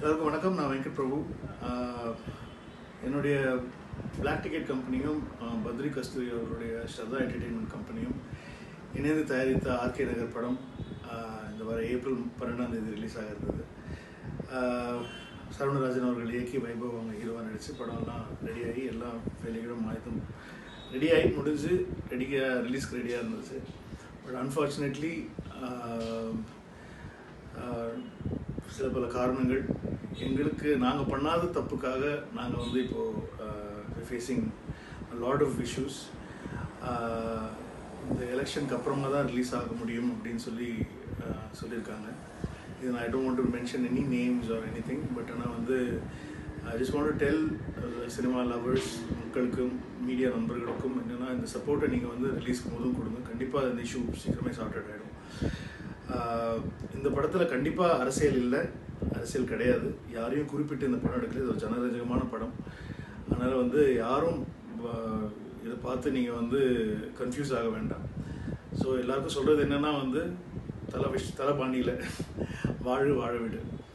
எல்லாருக்கும் வணக்கம் நான் வெங்கட் பிரபு ஆஹ் என்னுடைய பிளாக் டிக்கெட் கம்பெனியும் ஆஹ் பத்ரி கஸ்தூரி அவருடைய ஸ்ரதா என்டர்டெயின்மெண்ட் கம்பெனியும் இணைந்து தயாரித்த ஆர்கே நகர் படம் ஆஹ் இந்த வர ஏப்ரல் பன்னெண்டாம் தேதி ரிலீஸ் ஆகிருந்தது ஆஹ் சரவணராஜன் அவர்கள் இயக்கி வைபவ் அவங்க ஹீரோவாக நடித்து படம்லாம் ரெடியாகி எல்லா வேலைகளும் ஆயுதம் ரெடியாகி முடிஞ்சு ரெடியாக ரிலீஸ்க்கு ரெடியாக இருந்துச்சு பட் அன்ஃபார்ச்சுனேட்லி சில பல காரணங்கள் எங்களுக்கு நாங்கள் பண்ணாத தப்புக்காக நாங்கள் வந்து இப்போது ஃபேஸிங் லாட் ஆஃப் இஷ்யூஸ் இந்த எலெக்ஷனுக்கு அப்புறமா தான் ரிலீஸ் ஆக முடியும் அப்படின்னு சொல்லி ஆஹ் சொல்லியிருக்காங்க இது I don't want to mention any names or any thing but ஆனால் வந்து I just want to tell cinema lovers மக்களுக்கும் மீடியா நண்பர்களுக்கும் என்னென்னா இந்த சப்போர்ட்டை நீங்கள் வந்து ரிலீஸ்க்கு போதும் கொடுங்க கண்டிப்பாக இந்த இஷ்யூ சீக்கிரமே சார்ட் அவுட் ஆகிடும் இந்த படத்தில் கண்டிப்பாக அரசியல் இல்லை அரசியல் கிடையாது யாரையும் குறிப்பிட்டு இந்த படம் எடுக்கல இது ஒரு ஜனரஞ்சகமான படம் அதனால் வந்து யாரும் ஆஹ், இதை பார்த்து நீங்கள் வந்து கன்ஃபியூஸ் ஆக வேண்டாம் ஸோ எல்லாருக்கும் சொல்கிறது என்னென்னா வந்து தலை விஷ் தலை பாணியில் வாழு வாழ விடு